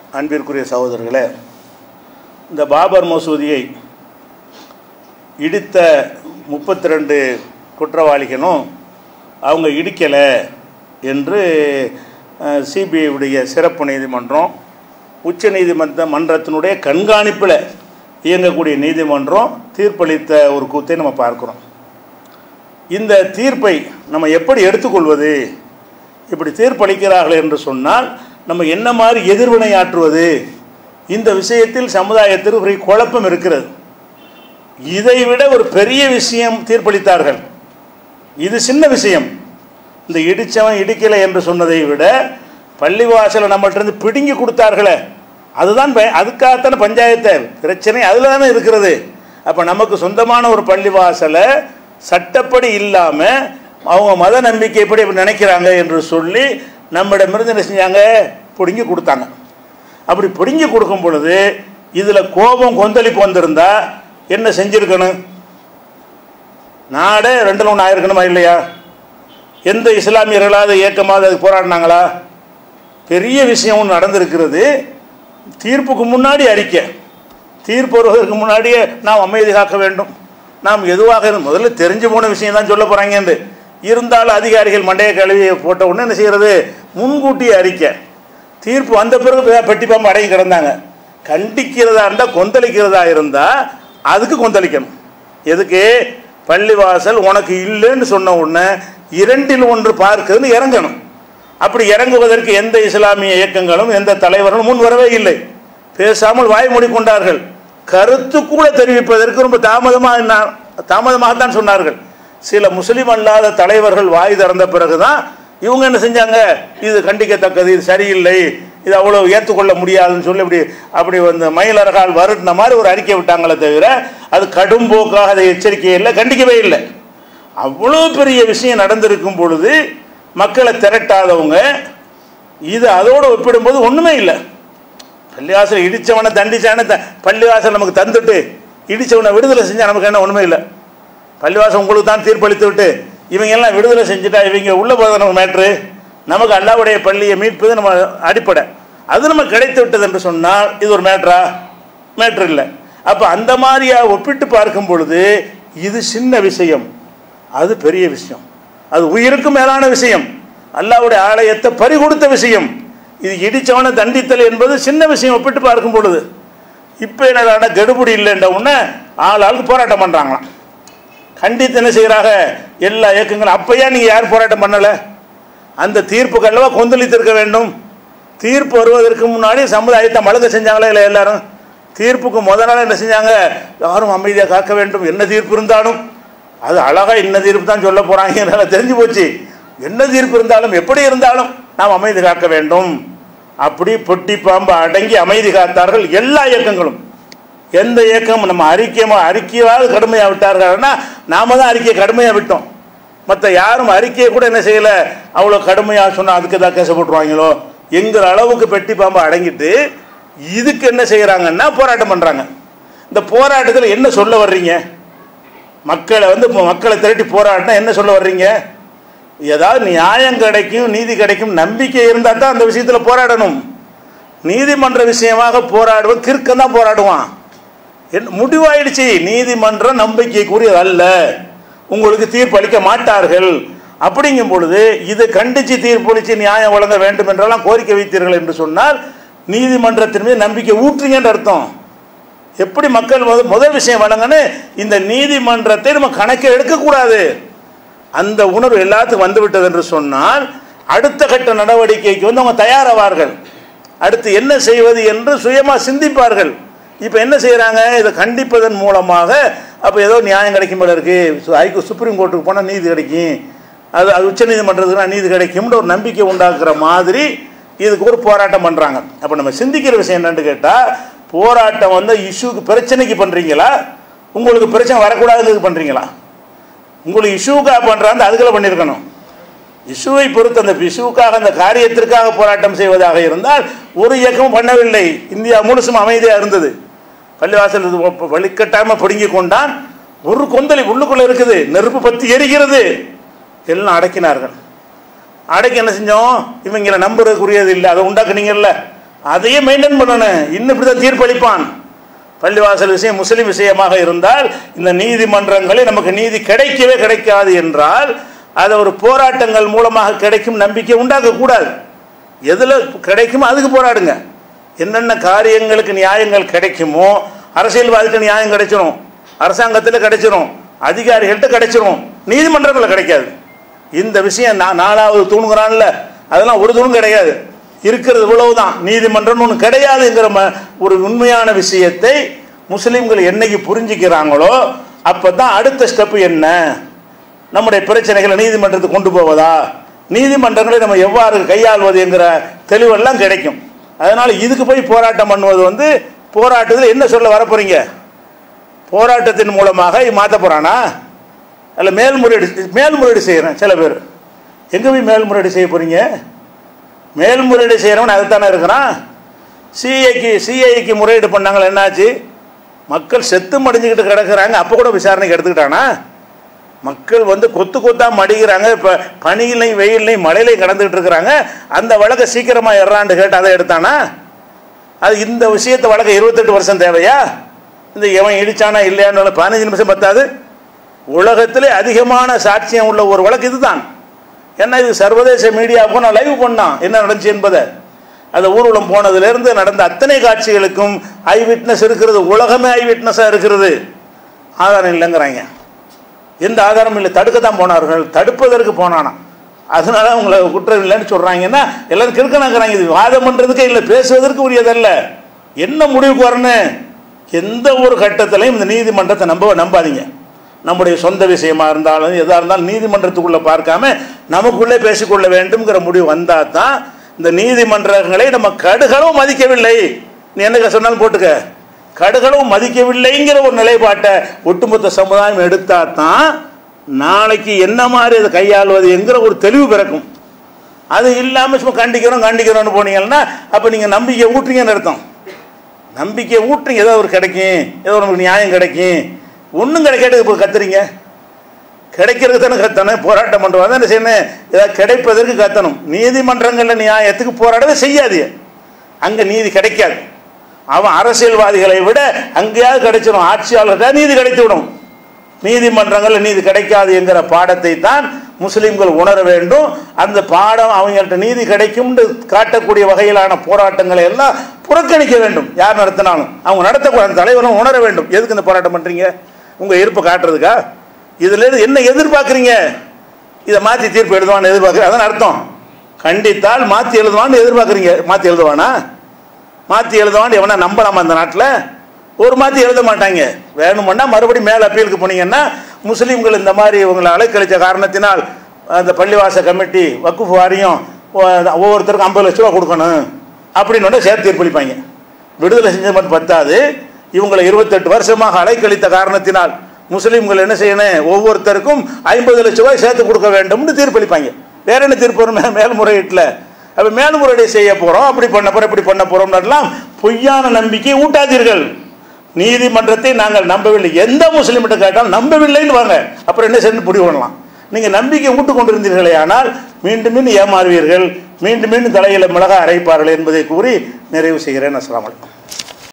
அன்பிற்குரிய சகோதரர்களே இந்த பாபர் மசூதியை இடித்த முப்பத்தி ரெண்டு குற்றவாளிகளும் அவங்க இடிக்கலை என்று சிபிஐ உடைய சிறப்பு நீதிமன்றம் உச்ச நீதிமன்ற மன்றத்தினுடைய கண்காணிப்பில் இயங்கக்கூடிய நீதிமன்றம் தீர்ப்பளித்த ஒரு கூத்தை நம்ம பார்க்குறோம் இந்த தீர்ப்பை நம்ம எப்படி எடுத்துக்கொள்வது இப்படி தீர்ப்பளிக்கிறார்கள் என்று சொன்னால் நம்ம என்ன மாதிரி எதிர்வினையாற்றுவது இந்த விஷயத்தில் சமுதாயத்தில் ஒரு குழப்பம் இருக்கிறது இதை விட ஒரு பெரிய விஷயம் தீர்ப்பளித்தார்கள் இது சின்ன விஷயம் இந்த இடித்தவன் இடிக்கலை என்று சொன்னதை விட பள்ளிவாசலை நம்மள்ட்ட இருந்து பிடுங்கி கொடுத்தார்களே அதுதான் ப- அதுக்காகத்தானே பஞ்சாயத்து பிரச்சனை அதில் தானே இருக்கிறது அப்போ நமக்கு சொந்தமான ஒரு பள்ளிவாசலை சட்டப்படி இல்லாமல் அவங்க மத நம்பிக்கைப்படி இப்படி நினைக்கிறாங்க என்று சொல்லி நம்மிடமிருந்து என்ன செஞ்சாங்க பிடுங்கி கொடுத்தாங்க அப்படி பிடுங்கி கொடுக்கும் பொழுது இதில் கோபம் கொந்தளிப்பு வந்திருந்தா என்ன செஞ்சிருக்கணும் நாடே ரெண்டில் ஒன்று ஆயிருக்கணுமா இல்லையா எந்த இஸ்லாமியர்களாவது இயக்கமாவது அதுக்கு போராடினாங்களா பெரிய விஷயம் ஒன்று நடந்திருக்கிறது தீர்ப்புக்கு முன்னாடி அறிக்கை தீர்ப்பு வருவதற்கு முன்னாடியே நாம் அமைதி காக்க வேண்டும் நாம் எதுவாக இருந்து முதல்ல தெரிஞ்சு போன விஷயம் தான் சொல்ல போகிறாங்கன்னு இருந்தாலும் அதிகாரிகள் மண்டைய கழுவி போட்ட உடனே என்ன செய்கிறது முன்கூட்டியே அறிக்கை தீர்ப்பு வந்த பிறகு பே- பெட்டி பாம்பு அடங்கி கிடந்தாங்க கண்டிக்கிறதா இருந்தால் கொந்தளிக்கிறதா இருந்தால் அதுக்கு கொந்தளிக்கணும் எதுக்கு பள்ளிவாசல் உனக்கு இல்லைன்னு சொன்ன உடனே இரண்டில் ஒன்று பார்க்குதுன்னு இறங்கணும் அப்படி இறங்குவதற்கு எந்த இஸ்லாமிய இயக்கங்களும் எந்த தலைவர்களும் முன் வரவே இல்லை பேசாமல் வாய் மூடிக்கொண்டார்கள் கருத்து கூட தெரிவிப்பதற்கு ரொம்ப தாமதமாக என்ன- தாமதமாகத்தான் சொன்னார்கள் சில முஸ்லிம் அல்லாத தலைவர்கள் வாய் திறந்த பிறகுதான் இவங்க என்ன செஞ்சாங்க இது கண்டிக்கத்தக்கது இது சரியில்லை இது அவ்வளோ ஏற்றுக்கொள்ள முடியாதுன்னு சொல்லி அப்படி அப்படி வந்து மயிலரகால் வருடின மாதிரி ஒரு அறிக்கை விட்டாங்களே தவிர அது கடும் போக்காக அதை எச்சரிக்கை இல்லை கண்டிக்கவே இல்லை அவ்வளோ பெரிய விஷயம் நடந்திருக்கும் பொழுது மக்களை திரட்டாதவங்க இது அதோடு ஒப்பிடும்போது ஒன்றுமே இல்லை பள்ளிவாசல் இடித்தவனை தண்டிச்சானே த பள்ளிவாசல் நமக்கு தந்துட்டு இடித்தவனை விடுதலை செஞ்சால் நமக்கு என்ன ஒன்றுமே இல்லை பள்ளிவாசல் உங்களுக்கு தான் தீர்ப்பளித்து விட்டு இவங்க எல்லாம் விடுதலை செஞ்சுட்டா இவங்க உள்ள போகிறது நமக்கு மேட்ரு நமக்கு அல்லாவுடைய பள்ளியை மீட்பது நம்ம அடிப்படை அது நமக்கு கிடைத்து விட்டது என்று சொன்னால் இது ஒரு மேட்ரா மேட்ரு இல்லை அப்போ அந்த மாதிரியா ஒப்பிட்டு பார்க்கும் பொழுது இது சின்ன விஷயம் அது பெரிய விஷயம் அது உயிருக்கு மேலான விஷயம் அல்லாவுடைய ஆலயத்தை பறி கொடுத்த விஷயம் இது இடிச்சவனை தண்டித்தல் என்பது சின்ன விஷயம் ஒப்பிட்டு பார்க்கும் பொழுது இப்போ என்னடான கெடுபடி இல்லைன்ற உடனே ஆள் ஆளுக்கு போராட்டம் பண்ணுறாங்களாம் கண்டித்து என்ன செய்கிறாங்க எல்லா இயக்கங்களும் அப்பயா நீங்கள் யார் போராட்டம் பண்ணலை அந்த தீர்ப்புக்கு அல்லவா கொந்தளித்திருக்க வேண்டும் தீர்ப்பு வருவதற்கு முன்னாடி சமுதாயத்தை மழுங்க செஞ்சாங்களே இல்லை எல்லாரும் தீர்ப்புக்கு முத நாள் என்ன செஞ்சாங்க யாரும் அமைதியாக காக்க வேண்டும் என்ன தீர்ப்பு இருந்தாலும் அது அழகா என்ன தீர்ப்பு தான் சொல்ல போகிறாங்க தெரிஞ்சு போச்சு என்ன தீர்ப்பு இருந்தாலும் எப்படி இருந்தாலும் நாம் அமைதி காக்க வேண்டும் அப்படி பொட்டி பாம்பு அடங்கி அமைதி காத்தார்கள் எல்லா இயக்கங்களும் எந்த இயக்கம் நம்ம அறிக்கையமா அறிக்கையாவது கடுமையாக விட்டார்கள்னா நாம தான் அறிக்கையை கடுமையாக விட்டோம் மற்ற யாரும் அறிக்கையை கூட என்ன செய்யலை அவ்வளோ கடுமையாக சொன்னால் அதுக்கு தான் கேச போட்டுருவாங்களோ என்கிற அளவுக்கு பெட்டி பாம்பு அடங்கிட்டு இதுக்கு என்ன செய்கிறாங்கன்னா போராட்டம் பண்ணுறாங்க இந்த போராட்டத்தில் என்ன சொல்ல வர்றீங்க மக்களை வந்து இப்போ மக்களை திரட்டி போராடினா என்ன சொல்ல வர்றீங்க ஏதாவது நியாயம் கிடைக்கும் நீதி கிடைக்கும் நம்பிக்கை இருந்தால் தான் அந்த விஷயத்தில் போராடணும் நீதிமன்ற விஷயமாக போராடுவன் கிறுக்கன் தான் போராடுவான் என் முடிவாயிடுச்சு நீதிமன்றம் நம்பிக்கைக்குரியது அல்ல உங்களுக்கு தீர்ப்பு அளிக்க மாட்டார்கள் அப்படிங்கும் பொழுது இது கண்டிச்சு தீர்ப்பளித்து நியாயம் வழங்க வேண்டும் என்றெல்லாம் கோரிக்கை வைத்தீர்கள் என்று சொன்னால் நீதிமன்றத்தின் மீது நம்பிக்கை ஊற்றுங்கன்னு அர்த்தம் எப்படி மக்கள் முத முதல் விஷயம் வழங்கன்னு இந்த நீதிமன்றத்தை நம்ம கணக்கில் எடுக்கக்கூடாது அந்த உணர்வு எல்லாத்துக்கும் வந்துவிட்டது என்று சொன்னால் அடுத்த கட்ட நடவடிக்கைக்கு வந்து அவங்க தயாராவார்கள் அடுத்து என்ன செய்வது என்று சுயமாக சிந்திப்பார்கள் இப்போ என்ன செய்கிறாங்க இதை கண்டிப்பதன் மூலமாக அப்போ ஏதோ நியாயம் கிடைக்கும் போல இருக்கு ஐக்கு சுப்ரீம் கோர்ட்டுக்கு போனால் நீதி கிடைக்கும் அது அது உச்சநீதிமன்றத்துக்கு நீதி கிடைக்கும்னு ஒரு நம்பிக்கை உண்டாக்குற மாதிரி இதுக்கு ஒரு போராட்டம் பண்ணுறாங்க அப்போ நம்ம சிந்திக்கிற விஷயம் என்னன்னு கேட்டால் போராட்டம் வந்து இஷ்யூக்கு பிரச்சனைக்கு பண்ணுறீங்களா உங்களுக்கு பிரச்சனை வரக்கூடாதுன்னு பண்ணுறீங்களா உங்களுக்கு இஷ்யூக்காக பண்ணுறாங்க அதுக்குள்ள பண்ணியிருக்கணும் இஷ்யூவை பொறுத்து அந்த இஷ்யூக்காக அந்த காரியத்திற்காக போராட்டம் செய்வதாக இருந்தால் ஒரு இயக்கமும் பண்ணவில்லை இந்தியா முழுசும் அமைதியாக இருந்தது பள்ளிவாசல் இது ஒப்ப- வழிகட்டாமல் பிடுங்கி கொண்டான் ஒரு கொந்தளி உள்ளுக்குள்ளே இருக்குது நெருப்பு பற்றி எரிகிறது எல்லாம் அடக்கினார்கள் அடக்கி என்ன செஞ்சோம் இவங்களை நம்புறதுக்குரியது இல்லை அதை உண்டாக்குனீங்கல்ல அதையே மெயின்டைன் பண்ணணும் இன்னும் இப்படி தான் தீர்ப்பளிப்பான் பள்ளிவாசல் விஷயம் முஸ்லிம் விஷயமாக இருந்தால் இந்த நீதிமன்றங்களில் நமக்கு நீதி கிடைக்கவே கிடைக்காது என்றால் அதை ஒரு போராட்டங்கள் மூலமாக கிடைக்கும் நம்பிக்கை உண்டாக்கக்கூடாது எதில் கிடைக்குமோ அதுக்கு போராடுங்க என்னென்ன காரியங்களுக்கு நியாயங்கள் கிடைக்குமோ அரசியல்வாதிக்கு நியாயம் கிடைச்சிரும் அரசாங்கத்தில் கிடைச்சிரும் அதிகாரிகள்கிட்ட கிடைச்சிரும் நீதிமன்றங்களில் கிடைக்காது இந்த விஷயம் நான் நாலாவது தூணுங்கிறான்ல அதெல்லாம் ஒரு தூணும் கிடையாது இருக்கிறது இவ்வளவுதான் நீதிமன்றம்னு ஒன்று கிடையாதுங்கிற ம ஒரு உண்மையான விஷயத்தை முஸ்லீம்கள் என்னைக்கு புரிஞ்சுக்கிறாங்களோ அப்போ தான் அடுத்த ஸ்டெப்பு என்ன நம்முடைய பிரச்சனைகளை நீதிமன்றத்துக்கு கொண்டு போவதா நீதிமன்றங்களை நம்ம எவ்வாறு கையாள்வது என்கிற தெளிவெல்லாம் கிடைக்கும் அதனால் இதுக்கு போய் போராட்டம் பண்ணுவது வந்து போராட்டத்தில் என்ன சொல்ல வரப்போறீங்க போராட்டத்தின் மூலமாக மாற்ற போகிறானா அல்ல மேல்முறையீடு மேல்முறையீடு செய்கிறேன் சில பேர் எங்கே போய் மேல்முறையீடு செய்ய போகிறீங்க மேல்முறையீடு செய்கிறவன் அதுதானே இருக்கிறான் சிஐக்கு சிஐக்கு முறையீடு பண்ணாங்களா என்னாச்சு மக்கள் செத்து மடிஞ்சுக்கிட்டு கிடக்குறாங்க அப்போ கூட விசாரணைக்கு எடுத்துக்கிட்டானா மக்கள் வந்து கொத்து கொத்தா மடிக்கிறாங்க இப்போ பனியிலையும் வெயிலையும் மழையிலையும் கடந்துக்கிட்டு இருக்கிறாங்க அந்த வழக்கை சீக்கிரமாக எறாண்டு கேட்டு அதை எடுத்தானா அது இந்த விஷயத்தை வழக்க இருபத்தெட்டு வருஷம் தேவையா இந்த எவன் இடிச்சானா இல்லையான்னு பதினஞ்சு நிமிஷம் பத்தாது உலகத்திலே அதிகமான சாட்சியம் உள்ள ஒரு வழக்கு இதுதான் ஏன்னா இது சர்வதேச மீடியாவுக்கும் நான் லைவ் பண்ணான் என்ன நடந்துச்சு என்பதை அந்த ஊர்வலம் போனதுலேருந்து நடந்த அத்தனை காட்சிகளுக்கும் ஐ விட்னஸ் இருக்கிறது உலகமே ஐ விட்னஸாக இருக்கிறது ஆதாரம் இல்லைங்கிறாங்க எந்த ஆதாரமும் இல்லை தடுக்க தான் போனார்கள் தடுப்பதற்கு போனானா அதனால உங்களை குற்றம் இல்லைன்னு சொல்கிறாங்கன்னா எல்லாரும் கிறுக்கணாங்கிறாங்க இது வாதம் பண்ணுறதுக்கே இல்லை பேசுவதற்கு உரியதல்ல என்ன முடிவுக்கு வரணும் எந்த ஒரு கட்டத்திலையும் இந்த நீதிமன்றத்தை நம்ப நம்பாதீங்க நம்முடைய சொந்த விஷயமா இருந்தாலும் எதாக இருந்தாலும் நீதிமன்றத்துக்குள்ளே பார்க்காம நமக்குள்ளே பேசிக்கொள்ள வேண்டும்ங்கிற முடிவு வந்தால் தான் இந்த நீதிமன்றங்களை நம்ம கடுகளவும் மதிக்கவில்லை நீ என்ன சொன்னாலும் போட்டுக்க கடுகளவும் மதிக்கவில்லைங்கிற ஒரு நிலைப்பாட்டை ஒட்டுமொத்த சமுதாயம் எடுத்தால் தான் நாளைக்கு என்ன மாதிரி அதை கையாளுவது என்கிற ஒரு தெளிவு பிறக்கும் அது இல்லாமல் சும்மா கண்டிக்கிறோம் கண்டிக்கிறோம்னு போனீங்கன்னா அப்போ நீங்கள் நம்பிக்கை ஊட்டுறீங்கன்னு அர்த்தம் நம்பிக்கை ஊட்டுறீங்க ஏதோ ஒரு கிடைக்கும் ஏதோ நமக்கு நியாயம் கிடைக்கும் ஒன்றும் கிடைக்காது இப்போ கத்துறீங்க கிடைக்கிறதுக்கு தானே கத்தணும் போராட்டம் பண்ணுவாங்க என்ன செய்யணும் ஏதாவது கிடைப்பதற்கு கத்தணும் நீதிமன்றங்களில் நியாயத்துக்கு போராடவே செய்யாது அங்கே நீதி கிடைக்காது அவன் அரசியல்வாதிகளை விட அங்கேயாவது கிடைச்சிடும் ஆட்சியாளர்கிட்ட நீதி கிடைத்து விடும் நீதிமன்றங்களில் நீதி கிடைக்காது என்கிற பாடத்தை தான் முஸ்லீம்கள் உணர வேண்டும் அந்த பாடம் அவங்கள்ட்ட நீதி கிடைக்கும் காட்டக்கூடிய வகையிலான போராட்டங்களை எல்லாம் புறக்கணிக்க வேண்டும் யார் நடத்தினாலும் அவங்க நடத்தக்கூடாது தலைவரும் உணர வேண்டும் எதுக்கு இந்த போராட்டம் பண்ணுறீங்க உங்கள் இருப்பை காட்டுறதுக்கா இதுல என்ன எதிர்பார்க்குறீங்க இதை மாற்றி தீர்ப்பு எழுதுவான்னு எதிர்பார்க்குறேன் அதான் அர்த்தம் கண்டித்தால் மாற்றி எழுதுவான்னு எதிர்பார்க்குறீங்க மாற்றி எழுதுவானா மாற்றி எழுதுவான்னு எவனா நம்பலாமா அந்த நாட்டில் ஒரு மாற்றி எழுத மாட்டாங்க வேணுமென்னா மறுபடியும் மேலே அப்பீலுக்கு போனீங்கன்னா முஸ்லீம்கள் இந்த மாதிரி இவங்களை அலைக்கழித்த காரணத்தினால் அந்த பள்ளிவாச கமிட்டி வக்குஃப் வாரியம் ஒவ்வொருத்தருக்கும் ஐம்பது லட்ச ரூபா கொடுக்கணும் அப்படின்னு சேர்த்து தீர்ப்பளிப்பாங்க விடுதலை செஞ்ச மட்டும் பத்தாது இவங்களை இருபத்தெட்டு வருஷமாக அலைக்கழித்த காரணத்தினால் முஸ்லீம்கள் என்ன செய்யணும் ஒவ்வொருத்தருக்கும் ஐம்பது லட்ச ரூபாய் சேர்த்து கொடுக்க வேண்டும்னு தீர்ப்பளிப்பாங்க வேற என்ன தீர்ப்பு வரும் மேல்முறையீட்டில் அப்போ மேல்முறையீடு செய்ய போகிறோம் அப்படி பண்ண போகிறோம் இப்படி பண்ண போகிறோம்லாம் பொய்யான நம்பிக்கை ஊட்டாதீர்கள் நீதிமன்றத்தை நாங்கள் நம்பவில்லை எந்த முஸ்லீம்கிட்ட கேட்டாலும் நம்பவில்லைன்னு வாங்க அப்புறம் என்ன செய்யணும் முடிவு பண்ணலாம் நீங்கள் நம்பிக்கை ஊட்டு கொண்டிருந்தீர்களே ஆனால் மீண்டும் மீண்டும் ஏமாறுவீர்கள் மீண்டும் மீண்டும் தலையில் மிளகா அரைப்பார்கள் என்பதை கூறி நிறைவு செய்கிறேன் அஸ்லாம் வலைக்கம்